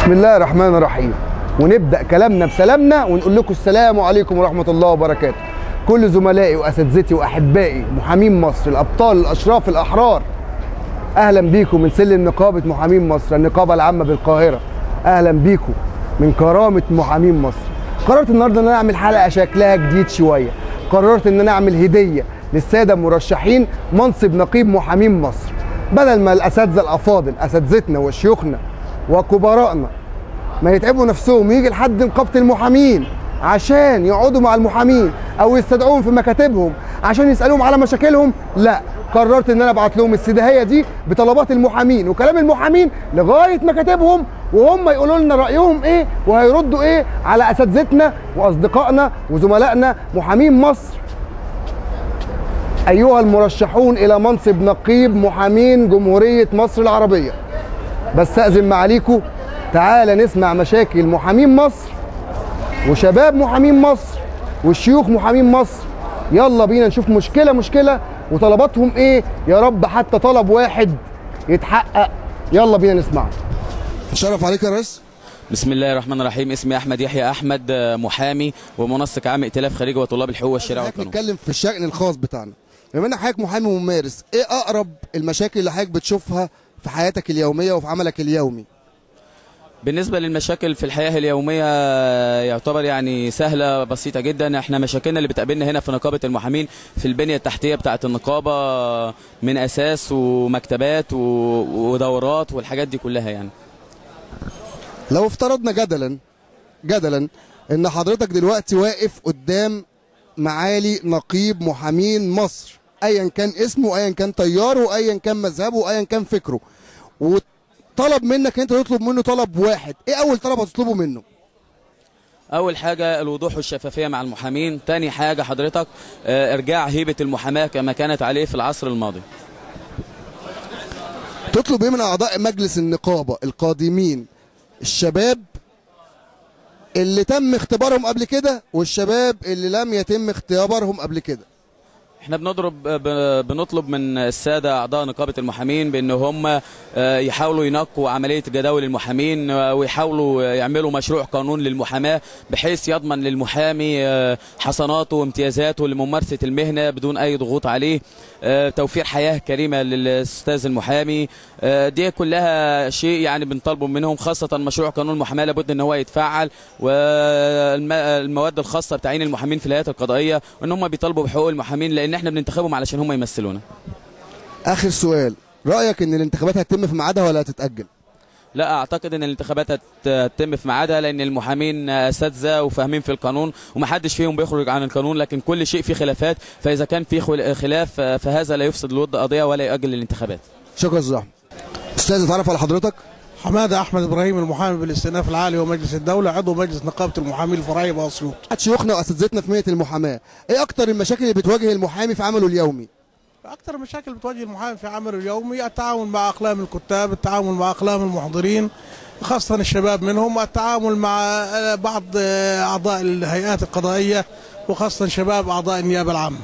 بسم الله الرحمن الرحيم ونبدا كلامنا بسلامنا ونقول لكم السلام عليكم ورحمه الله وبركاته كل زملائي واساتذتي واحبائي محامين مصر الابطال الاشراف الاحرار اهلا بيكم من سلم نقابه محامين مصر النقابه العامه بالقاهره اهلا بيكم من كرامه محامين مصر قررت النهارده ان انا اعمل حلقه شكلها جديد شويه قررت ان انا اعمل هديه للساده المرشحين منصب نقيب محامين مصر بدل ما الاساتذه الافاضل اساتذتنا وشيوخنا وكبرائنا ما يتعبوا نفسهم ويجي لحد نقابه المحامين عشان يقعدوا مع المحامين او يستدعوهم في مكاتبهم عشان يسالوهم على مشاكلهم لا قررت ان انا ابعت لهم السداهيه دي بطلبات المحامين وكلام المحامين لغايه مكاتبهم وهم يقولوا لنا رايهم ايه وهيردوا ايه على اساتذتنا واصدقائنا وزملائنا محامين مصر ايها المرشحون الى منصب نقيب محامين جمهوريه مصر العربيه بستأذن معاليكم تعالى نسمع مشاكل محامين مصر وشباب محامين مصر والشيوخ محامين مصر يلا بينا نشوف مشكله مشكله وطلباتهم ايه يا رب حتى طلب واحد يتحقق يلا بينا نسمعه شرف عليك يا ريس بسم الله الرحمن الرحيم اسمي احمد يحيى احمد آه، محامي ومنسق عام ائتلاف خارجي وطلاب الحقوق والشراء حضرتك والقانون نتكلم في الشأن الخاص بتاعنا بما ان حضرتك محامي وممارس ايه اقرب المشاكل اللي حضرتك بتشوفها في حياتك اليوميه وفي عملك اليومي بالنسبه للمشاكل في الحياه اليوميه آه، يعتبر يعني سهله بسيطه جدا احنا مشاكلنا اللي بتقابلنا هنا في نقابه المحامين في البنيه التحتيه بتاعه النقابه آه، من اساس ومكتبات و- ودورات والحاجات دي كلها يعني لو افترضنا جدلا جدلا ان حضرتك دلوقتي واقف قدام معالي نقيب محامين مصر ايا كان اسمه ايا كان طياره ايا كان مذهبه ايا كان فكره وطلب منك انت تطلب منه طلب واحد ايه اول طلب هتطلبه منه اول حاجه الوضوح والشفافيه مع المحامين تاني حاجه حضرتك آه، ارجاع هيبه المحاماه كما كانت عليه في العصر الماضي تطلب ايه من اعضاء مجلس النقابه القادمين الشباب اللي تم اختبارهم قبل كده والشباب اللي لم يتم اختبارهم قبل كده احنا بنضرب ب- بنطلب من الساده اعضاء نقابه المحامين بان هم آه، يحاولوا ينقوا عمليه جداول المحامين آه، ويحاولوا يعملوا مشروع قانون للمحاماه بحيث يضمن للمحامي آه، حسناته وامتيازاته لممارسه المهنه بدون اي ضغوط عليه آه، توفير حياه كريمه للاستاذ المحامي آه، دي كلها شيء يعني بنطالبه منهم خاصه مشروع قانون المحاماه لابد ان هو يتفعل والمواد الخاصه بتعيين المحامين في الهيئات القضائيه وان هم بيطالبوا بحقوق المحامين لان احنا بننتخبهم علشان هم يمثلونا اخر سؤال رايك ان الانتخابات هتتم في ميعادها ولا هتتاجل لا اعتقد ان الانتخابات هت- هتتم في ميعادها لان المحامين اساتذه وفاهمين في القانون ومحدش فيهم بيخرج عن القانون لكن كل شيء فيه خلافات فاذا كان في خل- خلاف آه، فهذا لا يفسد الود قضيه ولا يؤجل الانتخابات شكرا استاذ احمد استاذ اتعرف على حضرتك حماده احمد ابراهيم المحامي بالاستئناف العالي ومجلس الدوله عضو مجلس نقابه المحامين الفرعيه باسيوط احد شيوخنا واساتذتنا في مهنه المحاماه ايه اكتر المشاكل اللي بتواجه المحامي في عمله اليومي اكثر المشاكل بتواجه المحامي في عمله اليومي التعامل مع اقلام الكتاب التعامل مع اقلام المحضرين خاصه الشباب منهم التعامل مع آه، بعض آه، اعضاء الهيئات القضائيه وخاصه شباب اعضاء النيابه العامه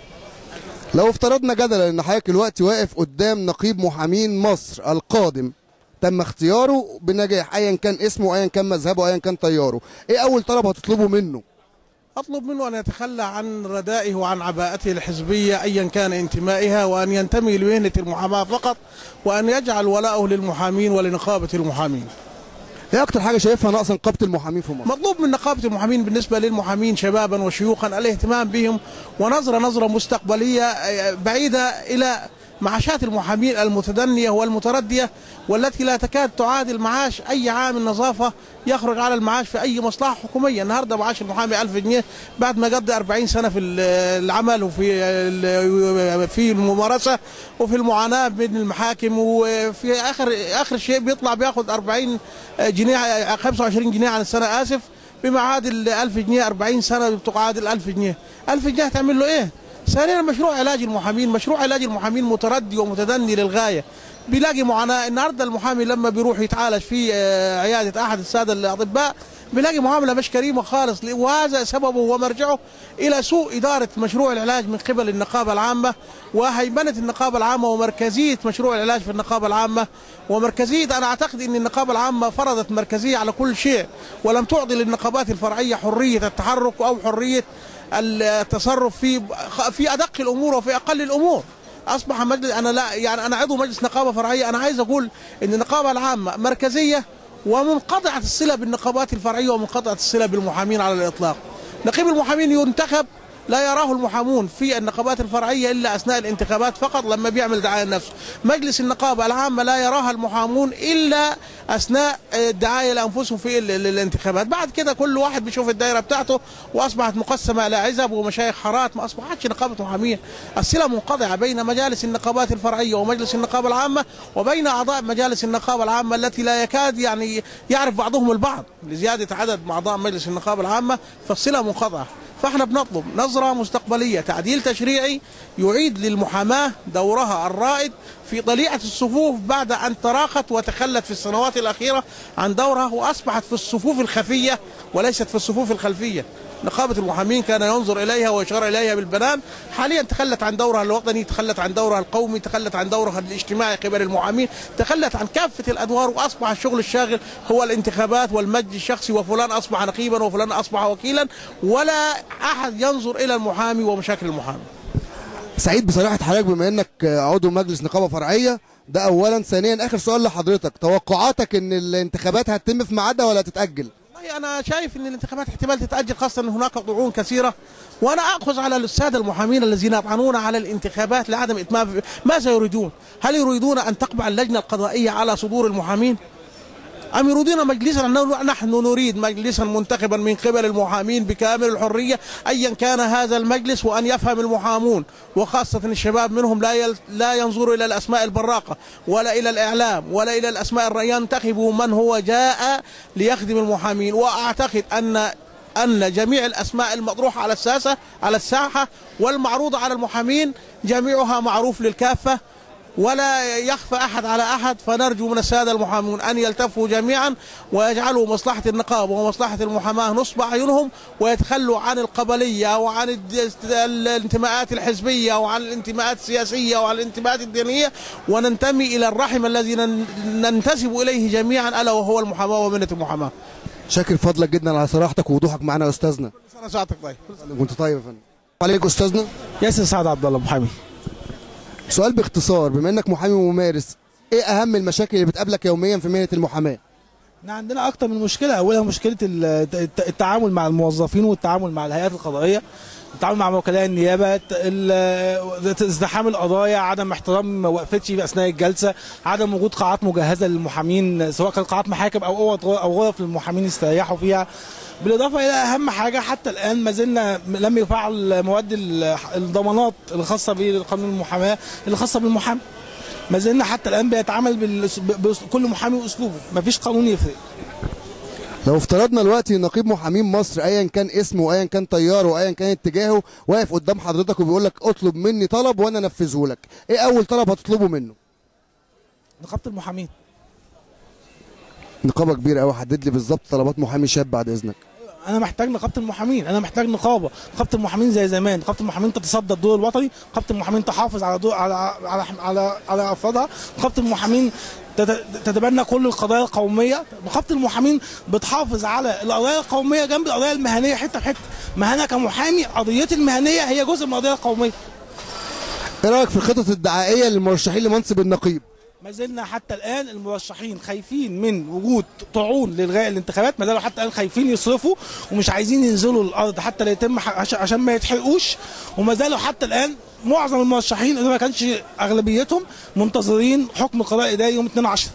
لو افترضنا جدلا ان حضرتك دلوقتي واقف قدام نقيب محامين مصر القادم تم اختياره بنجاح ايا كان اسمه ايا كان مذهبه ايا كان طياره ايه اول طلب هتطلبه منه اطلب منه ان يتخلى عن ردائه وعن عباءته الحزبيه ايا كان انتمائها وان ينتمي لمهنه المحاماه فقط وان يجعل ولاءه للمحامين ولنقابه المحامين ايه اكتر حاجه شايفها ناقصه نقابه المحامين في مصر مطلوب من نقابة المحامين بالنسبة للمحامين شبابا وشيوخا الاهتمام بهم ونظرة نظرة مستقبلية آه، بعيدة إلى معاشات المحامين المتدنية والمتردية والتي لا تكاد تعادل معاش أي عامل نظافة يخرج على المعاش في أي مصلحة حكومية النهاردة معاش المحامي 1000 جنيه بعد ما قضي 40 سنة في ال- العمل وفي ال- في الممارسة وفي المعاناة بين المحاكم وفي آخر آخر شيء بيطلع بياخد 40 جنيه 25 جنيه عن السنة آسف بما عادل 1000 جنيه 40 سنة بتعادل 1000 جنيه 1000 جنيه هتعمل له إيه؟ ثانيا مشروع علاج المحامين مشروع علاج المحامين متردي ومتدني للغايه بيلاقي معاناه النهارده المحامي لما بيروح يتعالج في آه، عياده احد الساده الاطباء بنلاقي معامله مش كريمه خالص وهذا سببه ومرجعه الى سوء اداره مشروع العلاج من قبل النقابه العامه وهيمنه النقابه العامه ومركزيه مشروع العلاج في النقابه العامه ومركزيه انا اعتقد ان النقابه العامه فرضت مركزيه على كل شيء ولم تعطي للنقابات الفرعيه حريه التحرك او حريه التصرف في في ادق الامور وفي اقل الامور اصبح مجلس انا لا يعني انا عضو مجلس نقابه فرعيه انا عايز اقول ان النقابه العامه مركزيه ومنقطعه الصله بالنقابات الفرعيه ومنقطعه الصله بالمحامين على الاطلاق نقيب المحامين ينتخب لا يراه المحامون في النقابات الفرعية إلا أثناء الانتخابات فقط لما بيعمل دعاية لنفسه مجلس النقابة العامة لا يراها المحامون إلا أثناء الدعاية لأنفسهم في ال- ال- الانتخابات بعد كده كل واحد بيشوف الدائرة بتاعته وأصبحت مقسمة إلى عزب ومشايخ حارات ما أصبحتش نقابة محامين الصلة منقطعة بين مجالس النقابات الفرعية ومجلس النقابة العامة وبين أعضاء مجالس النقابة العامة التي لا يكاد يعني يعرف بعضهم البعض لزيادة عدد أعضاء مجلس النقابة العامة فالصلة منقطعة فاحنا بنطلب نظرة مستقبلية تعديل تشريعي يعيد للمحاماة دورها الرائد في طليعة الصفوف بعد أن تراخت وتخلت في السنوات الأخيرة عن دورها وأصبحت في الصفوف الخفية وليست في الصفوف الخلفية نقابة المحامين كان ينظر إليها ويشار إليها بالبنان حاليا تخلت عن دورها الوطني تخلت عن دورها القومي تخلت عن دورها الاجتماعي قبل المحامين تخلت عن كافة الأدوار وأصبح الشغل الشاغل هو الانتخابات والمجد الشخصي وفلان أصبح نقيبا وفلان أصبح وكيلا ولا أحد ينظر إلى المحامي ومشاكل المحامي سعيد بصراحه حضرتك بما انك عضو مجلس نقابه فرعيه ده اولا ثانيا اخر سؤال لحضرتك توقعاتك ان الانتخابات هتتم في ميعادها ولا هتتاجل والله انا شايف ان الانتخابات احتمال تتاجل خاصه ان هناك طعون كثيره وانا اخذ على الساده المحامين الذين يطعنون على الانتخابات لعدم اتمام ماذا يريدون؟ هل يريدون ان تقبع اللجنه القضائيه على صدور المحامين؟ أم يريدون مجلسا أنه نحن نريد مجلسا منتخبا من قبل المحامين بكامل الحرية أيا كان هذا المجلس وأن يفهم المحامون وخاصة الشباب منهم لا يل لا ينظروا إلى الأسماء البراقة ولا إلى الإعلام ولا إلى الأسماء الر- ينتخبوا من هو جاء ليخدم المحامين وأعتقد أن أن جميع الأسماء المطروحة على الساسة على الساحة والمعروضة على المحامين جميعها معروف للكافة ولا يخفى احد على احد فنرجو من الساده المحامون ان يلتفوا جميعا ويجعلوا مصلحه النقابه ومصلحه المحاماه نصب اعينهم ويتخلوا عن القبليه وعن الد- الانتماءات الحزبيه وعن الانتماءات السياسيه وعن الانتماءات الدينيه وننتمي الى الرحم الذي نن- ننتسب اليه جميعا الا وهو المحاماه ومنه المحاماه. شاكر فضلك جدا على صراحتك ووضوحك معنا يا استاذنا انا ساعتك طيب. كنت طيب يا فندم عليك استاذنا ياسر سعد عبد الله محامي سؤال باختصار بما انك محامي ممارس ايه اهم المشاكل اللي بتقابلك يوميا في مهنه المحاماه احنا عندنا اكتر من مشكله اولها مشكله ال- الت- التعامل مع الموظفين والتعامل مع الهيئات القضائيه التعامل مع وكلاء النيابه ال- ازدحام القضايا عدم احترام وقفتش في اثناء الجلسه عدم وجود قاعات مجهزه للمحامين سواء كانت قاعات محاكم او اوض او غرف للمحامين يستريحوا فيها بالاضافه الى اهم حاجه حتى الان ما زلنا لم يفعل مواد ال- الضمانات الخاصه بقانون المحاماه اللي خاصه بالمحامي ما زلنا حتى الان بيتعامل بالأس- ب- بأس- كل محامي واسلوبه ما فيش قانون يفرق لو افترضنا دلوقتي نقيب محامين مصر ايا كان اسمه وايا كان طياره وايا كان اتجاهه واقف قدام حضرتك وبيقول لك اطلب مني طلب وانا انفذه لك ايه اول طلب هتطلبه منه نقابه المحامين نقابه كبيره قوي حدد لي بالظبط طلبات محامي شاب بعد اذنك انا محتاج نقابه المحامين انا محتاج نقابه نقابه المحامين زي زمان نقابه المحامين تتصدى الدور الوطني نقابه المحامين تحافظ على دور على على على, على افرادها نقابه المحامين تت- تتبنى كل القضايا القوميه نقابه المحامين بتحافظ على القضايا القوميه جنب القضايا المهنيه حته بحته ما انا كمحامي قضيتي المهنيه هي جزء من القضيه القوميه ايه رايك في الخطط الدعائيه للمرشحين لمنصب النقيب ما زلنا حتى الان المرشحين خايفين من وجود طاعون لالغاء الانتخابات ما زالوا حتى الان خايفين يصرفوا ومش عايزين ينزلوا الارض حتى لا يتم ح- عش- عشان ما يتحرقوش وما زالوا حتى الان معظم المرشحين اذا ما كانش اغلبيتهم منتظرين حكم القضاء الاداري يوم 2 10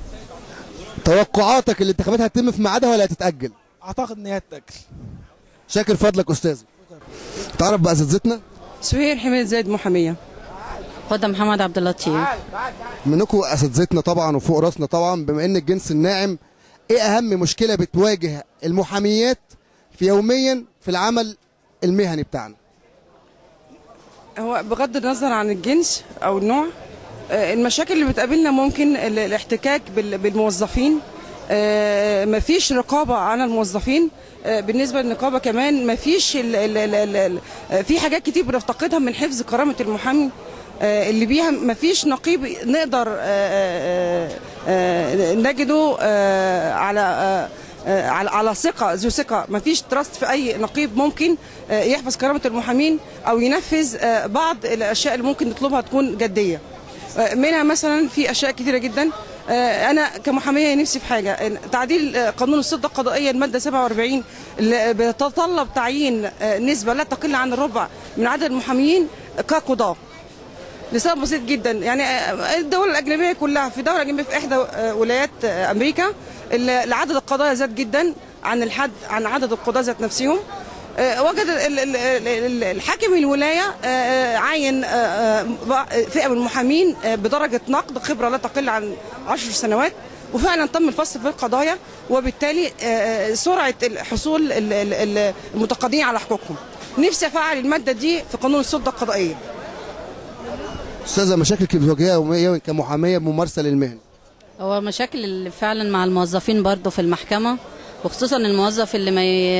توقعاتك الانتخابات هتتم في ميعادها ولا هتتاجل اعتقد ان هي تتاكل شاكر فضلك استاذ تعرف باساتذتنا سهير حميد زيد محامية هدى محمد عبد اللطيف منكم اساتذتنا طبعا وفوق راسنا طبعا بما ان الجنس الناعم ايه اهم مشكله بتواجه المحاميات في يوميا في العمل المهني بتاعنا هو بغض النظر عن الجنس أو النوع آه، المشاكل اللي بتقابلنا ممكن ال- الاحتكاك بال- بالموظفين آه، مفيش رقابه على الموظفين آه، بالنسبه للنقابه كمان مفيش ال ال ال ال ال آه، في حاجات كتير بنفتقدها من حفظ كرامه المحامي آه، اللي بيها مفيش نقيب نقدر آه، آه، آه، نجده آه، على آه، آه، على على ثقه ذو ثقه مفيش تراست في اي نقيب ممكن آه، يحفظ كرامه المحامين او ينفذ آه، بعض الاشياء اللي ممكن نطلبها تكون جديه آه، منها مثلا في اشياء كثيره جدا آه، انا كمحاميه نفسي في حاجه إن تعديل آه، قانون السلطه القضائيه الماده 47 اللي بتتطلب تعيين آه، نسبه لا تقل عن الربع من عدد المحاميين كقضاه لسبب بسيط جدا يعني آه، الدول الاجنبيه كلها في دوله اجنبيه في احدى آه، ولايات آه، امريكا ال- عدد القضايا زاد جدا عن الحد عن عدد القضاه ذات نفسهم آه، وجد ال- ال- ال- ال- الحاكم الولايه آه، آه، عين آه، آه، بع- فئه من المحامين آه، بدرجه نقد خبره لا تقل عن 10 سنوات وفعلا تم الفصل في القضايا وبالتالي آه، آه، سرعه الحصول ال- ال- ال- المتقاضين على حقوقهم نفسي افعل الماده دي في قانون السلطه القضائيه استاذه مشاكلك اللي بتواجهها يوميا كمحاميه ممارسه للمهنه هو مشاكل اللي فعلا مع الموظفين برضو في المحكمة وخصوصا الموظف اللي ما ي...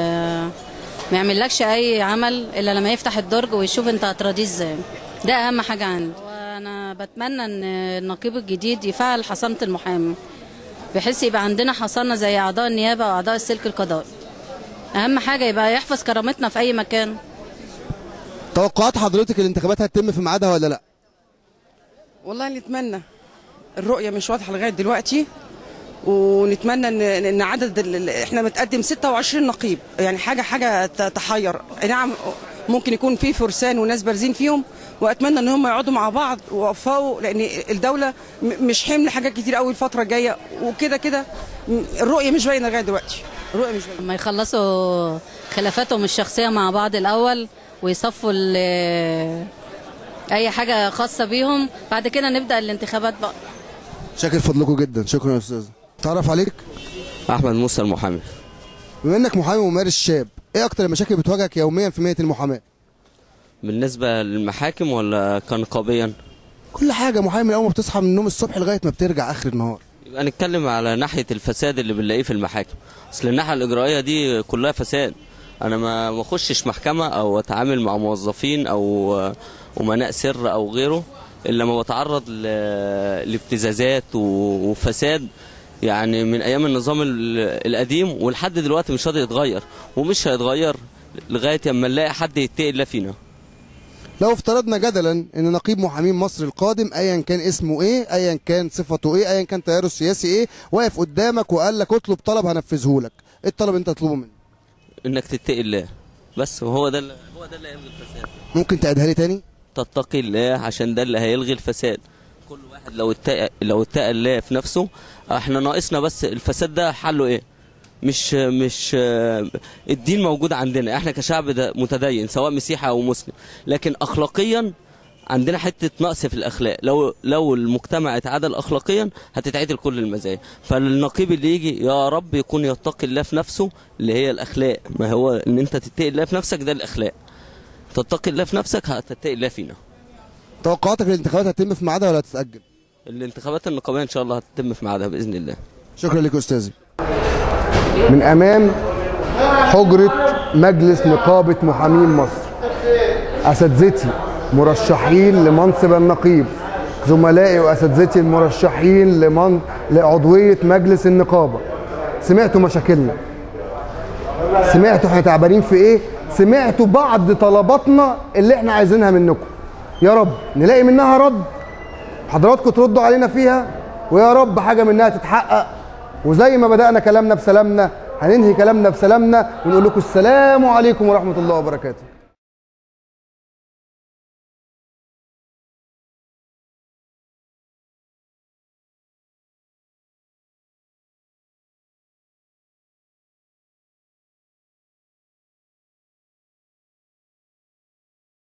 ما يعملكش اي عمل الا لما يفتح الدرج ويشوف انت هتراضيه ازاي ده اهم حاجة عندي وانا بتمنى ان النقيب الجديد يفعل حصانة المحامي بحيث يبقى عندنا حصانة زي اعضاء النيابة واعضاء السلك القضائي اهم حاجة يبقى يحفظ كرامتنا في اي مكان توقعات حضرتك الانتخابات هتتم في ميعادها ولا لا والله نتمنى الرؤيه مش واضحه لغايه دلوقتي ونتمنى ان ان عدد ال- ال- احنا متقدم 26 نقيب يعني حاجه حاجه ت- تحير أي نعم ممكن يكون في فرسان وناس بارزين فيهم واتمنى ان هم يقعدوا مع بعض ويوفقوا لان الدوله م- مش حمل حاجات كتير قوي الفتره الجايه وكده كده م- الرؤيه مش باينه لغايه دلوقتي الرؤيه مش باينه لما يخلصوا خلافاتهم الشخصية مع بعض الأول ويصفوا ال- أي حاجة خاصة بيهم بعد كده نبدأ الانتخابات بقى شاكر فضلكم جدا شكرا يا استاذ تعرف عليك احمد موسى المحامي بما انك محامي ممارس شاب ايه اكتر المشاكل بتواجهك يوميا في مهنه المحاماه بالنسبه للمحاكم ولا كنقابيا كل حاجه محامي من اول ما بتصحى من النوم الصبح لغايه ما بترجع اخر النهار يبقى نتكلم على ناحيه الفساد اللي بنلاقيه في المحاكم اصل الناحيه الاجرائيه دي كلها فساد انا ما ما اخشش محكمه او اتعامل مع موظفين او امناء سر او غيره الا لما بتعرض ل- لابتزازات و- وفساد يعني من ايام النظام ال- القديم ولحد دلوقتي مش راضي يتغير ومش هيتغير لغايه اما نلاقي حد يتقي الله فينا لو افترضنا جدلا ان نقيب محامين مصر القادم ايا كان اسمه ايه ايا كان صفته ايه ايا كان تياره السياسي ايه واقف قدامك وقال لك اطلب طلب هنفذه لك ايه الطلب اللي انت تطلبه منه انك تتقي الله بس هو ده اللي هو ده اللي هيلغي الفساد ممكن تعيدها لي تاني تتقي الله عشان ده اللي هيلغي الفساد كل واحد لو اتقى لو اتقى الله في نفسه احنا ناقصنا بس الفساد ده حله ايه مش مش آه، الدين موجود عندنا احنا كشعب ده متدين سواء مسيحي او مسلم لكن اخلاقيا عندنا حته نقص في الاخلاق لو لو المجتمع اتعدل اخلاقيا هتتعدل كل المزايا فالنقيب اللي يجي يا رب يكون يتقي الله في نفسه اللي هي الاخلاق ما هو ان انت تتقي الله في نفسك ده الاخلاق تتقي الله في نفسك هتتقي الله فينا توقعاتك الانتخابات هتتم في ميعادها ولا هتتاجل الانتخابات النقابيه ان شاء الله هتتم في ميعادها باذن الله شكرا لك يا استاذي من امام حجره مجلس نقابه محامين مصر اساتذتي مرشحين لمنصب النقيب زملائي واساتذتي المرشحين لمن... لعضويه مجلس النقابه سمعتوا مشاكلنا سمعتوا احنا تعبانين في ايه سمعتوا بعض طلباتنا اللي احنا عايزينها منكم يا رب نلاقي منها رد حضراتكم تردوا علينا فيها ويا رب حاجه منها تتحقق وزي ما بدانا كلامنا بسلامنا هننهي كلامنا بسلامنا ونقول لكم السلام عليكم ورحمه الله وبركاته